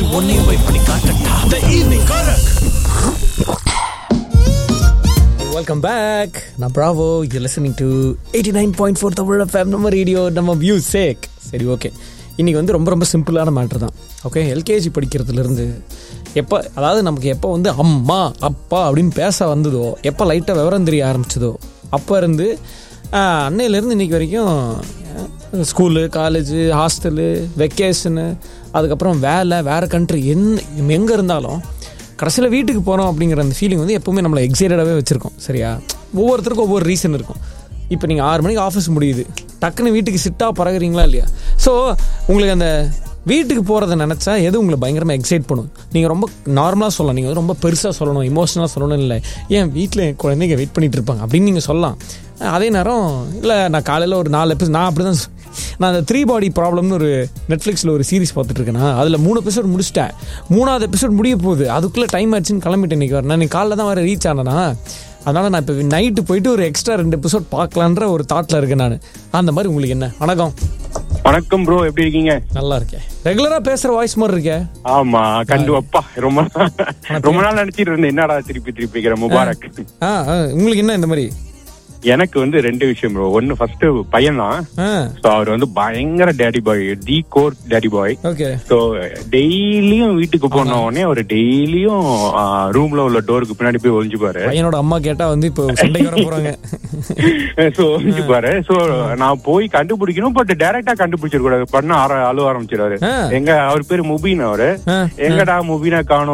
உன்னையும் போய் பண்ணி காட்டட்டா த ஈவினிங் காரக் வெல்கம் பேக் நான் Bravo you listening to eighty nine point four Tamil fame நம்ம ரேடியோ நம்ம வியூ சேக் சரி ஓகே இன்றைக்கி வந்து ரொம்ப ரொம்ப சிம்பிளான மேட்ரு தான் ஓகே எல்கேஜி படிக்கிறதுலேருந்து எப்போ அதாவது நமக்கு எப்போ வந்து அம்மா அப்பா அப்படின்னு பேச வந்ததோ எப்போ லைட்டாக விவரம் தெரிய ஆரம்பிச்சதோ அப்போ இருந்து ஆஹ், அன்னையிலேருந்து இன்றைக்கி வரைக்கும் ஸ்கூலு காலேஜு ஹாஸ்டலு வெக்கேஷனு அதுக்கப்புறம் வேலை வேறு கண்ட்ரி என் எங்கே இருந்தாலும் கடைசியில் வீட்டுக்கு போகிறோம் அப்படிங்கிற அந்த ஃபீலிங் வந்து எப்பவுமே நம்மளை எக்ஸைட்டடாகவே வச்சுருக்கோம் சரியா ஒவ்வொருத்தருக்கும் ஒவ்வொரு ரீசன் இருக்கும் இப்போ நீங்கள் ஆறு மணிக்கு ஆஃபீஸ் முடியுது டக்குன்னு வீட்டுக்கு சிட்டாக பறகுறீங்களா இல்லையா ஸோ உங்களுக்கு அந்த வீட்டுக்கு போகிறத நினச்சா எது உங்களை பயங்கரமாக எக்ஸைட் பண்ணும் நீங்கள் ரொம்ப நார்மலாக சொல்லலாம் நீங்கள் வந்து ரொம்ப பெருசாக சொல்லணும் இமோஷனலாக சொல்லணும் இல்லை ஏன் வீட்டில் என் குழந்தைங்க வெயிட் பண்ணிட்டு இருப்பாங்க அப்படின்னு நீங்கள் சொல்லலாம் அதே நேரம் இல்லை நான் காலையில் ஒரு நாலு எபிசோட் நான் அப்படி தான் நான் அந்த த்ரீ பாடி ப்ராப்ளம்னு ஒரு நெட்ஃப்ளிக்ஸில் ஒரு சீரிஸ் பார்த்துட்டு இருக்கேனா அதில் மூணு எபிசோட் முடிச்சிட்டேன் மூணாவது எபிசோட் முடிய போகுது அதுக்குள்ளே டைம் ஆச்சுன்னு கிளம்பிட்டேன் இன்னைக்கு வரேன் நான் காலைல தான் வர ரீச் ஆனேனா அதனால் நான் இப்போ நைட்டு போயிட்டு ஒரு எக்ஸ்ட்ரா ரெண்டு எபிசோட் பார்க்கலான்ற ஒரு தாட்டில் இருக்கேன் நான் அந்த மாதிரி உங்களுக்கு என்ன வணக்கம் வணக்கம் ப்ரோ எப்படி இருக்கீங்க நல்லா இருக்கேன் ரெகுலராக பேசுகிற வாய்ஸ் மாதிரி இருக்கே ஆமா கண்டு அப்பா ரொம்ப ரொம்ப நாள் நினைச்சிட்டு இருந்தேன் என்னடா திருப்பி திருப்பிக்கிற முபாரக் ஆ ஆ, உங்களுக்கு என்ன இந்த மாதிரி எனக்கு வந்து ரெண்டு விஷயம் ப்ரோ ஒன்னு ஃபர்ஸ்ட் பையன் தான் ஆ ஸோ அவர் வந்து பயங்கர daddy boy the core daddy boy okay so டெய்லியும் வீட்டுக்கு போன உடனே அவர் டெய்லியும் ரூம்ல உள்ள டோருக்கு பின்னாடி போய் ஒளிஞ்சுப்பாரு பையனோட அம்மா கேட்டால் வந்து இப்போ சண்டைக்கு வர போகிறாங்க சோ ஒளிஞ்சுப்பாரு சோ நான் போய் கண்டுபிடிக்கணும் பட் டைரக்டா கண்டுபிடிச்சிட கூடாது பண்ண ஆர அழுவ ஆரம்பிச்சிடாரு ஆ. எங்க அவர் பேரு முபீன் அவரு ஆ, எங்கடா முபீனா காணோம்